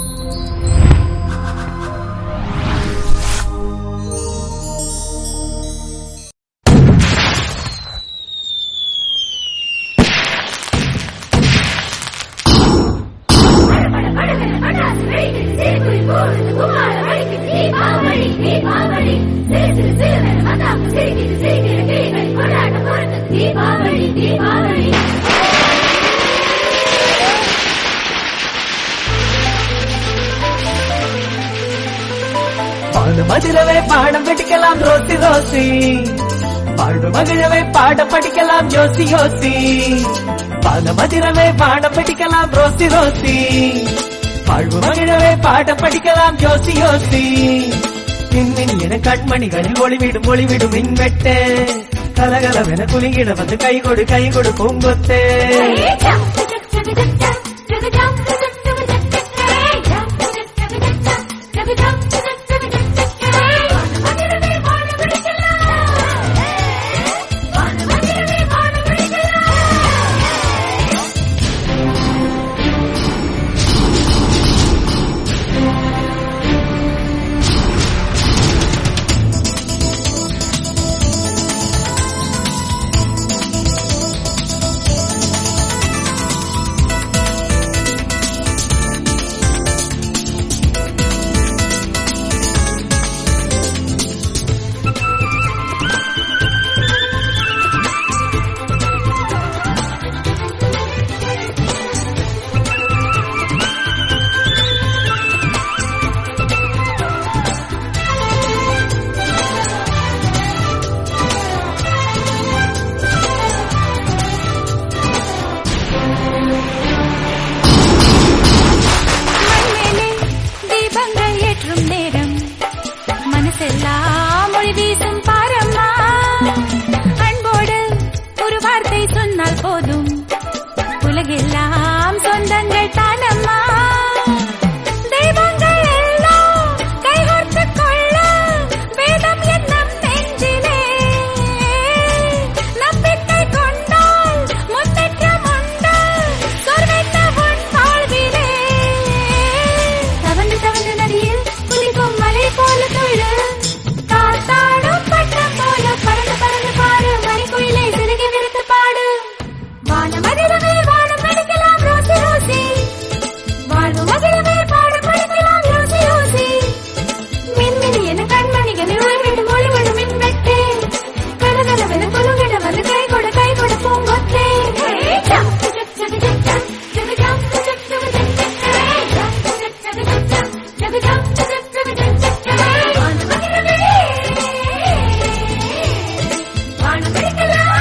தீபாவளி தீபாவளி பாடு மதிரவே பாடம் படிக்கலாம் ரோசி ரோசி பாடு மகிழவே பாடம் படிக்கலாம் யோசி யோசி பாட மதிரவே பாடம் படிக்கலாம் ரோசி ரோசி பாழ்வு மகிழவே பாடம் படிக்கலாம் யோசி யோசி மின்மின் என கண்மணிகளில் ஒளிவிடும் ஒளிவிடும் மின்வெட்டு கலகலவென குலுங்கிட வந்து கை கொடு கை கொடு பூங்கொத்தே மண்மேலே தீபங்கள் ஏற்றும் நேரம் மனசெல்லாம் மொழி வீசும் பாரம்மா அன்போடு ஒரு வார்த்தை சொன்னால் போதும் உலகெல்லாம் சொந்தங்கள் தானம்மா தெய்வங்கள் எல்லாம் கைகோர்த்துக் கொள்ள வேதம் என்னும் நெஞ்சிலே நம்பிக்கை கொண்டால் முன்னேற்றம் உண்டு சொர்வென்ன உன் வாழ்விலே தவண்டு தவண்டு நதியில் குதிக்கும் மலை போல துள்ளு காத்தாடும் பட்டம் போல பறந்து பறந்து பாரு மணிக்குயிலை சிறுகி விருத்து பாடு வானம் அதிரவே வானம் நடிக்கலாம் ரோசி ரோசி வாழ்வு மகிழவே பாடம் படிக்கலாம் யோசி யோசி மின்மினி என கண்மணிகளில் ஒளிவிடும் ஒளிவிடும் மின்வெட்டே கலகலவென குலுங்கிட வந்து கை கொடு கை கொடு பூங்கொத்தே வானம் படிக்கலாம்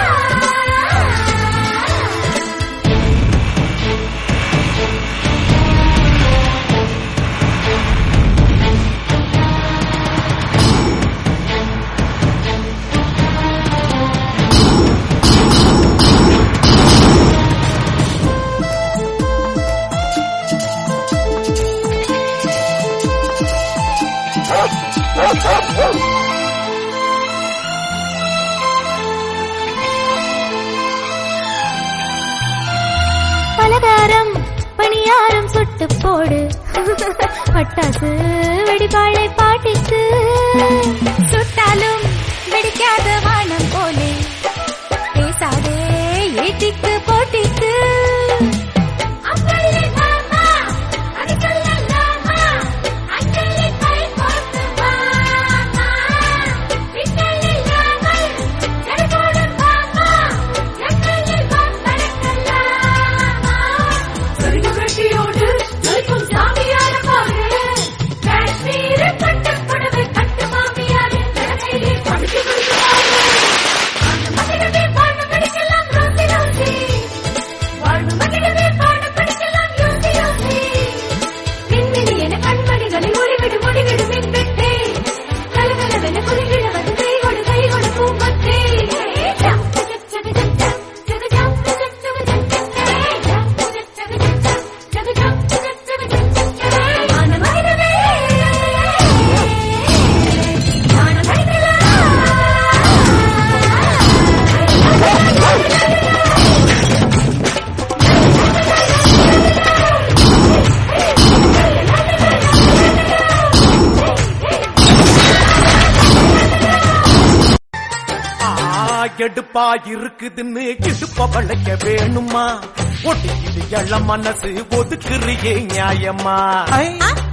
பலகாரம் பணியாரம் சுட்டு போடு பட்டாசு வெடிபாளை பாட்டிக்கு சுட்டாலும் வெடிக்காத வானம் போலே பேசாதே ஏட்டிக்கு போட்டிக்கு சரிவு கட்டியோடு ஜொலிக்கும் சாமி எடுப்பா இருக்குதுன்னு இடுப்ப வளைக்க வேணுமா ஒட்டிக்கிட்டு எள்ள மனசு ஒதுக்குறியே நியாயமா ஆ,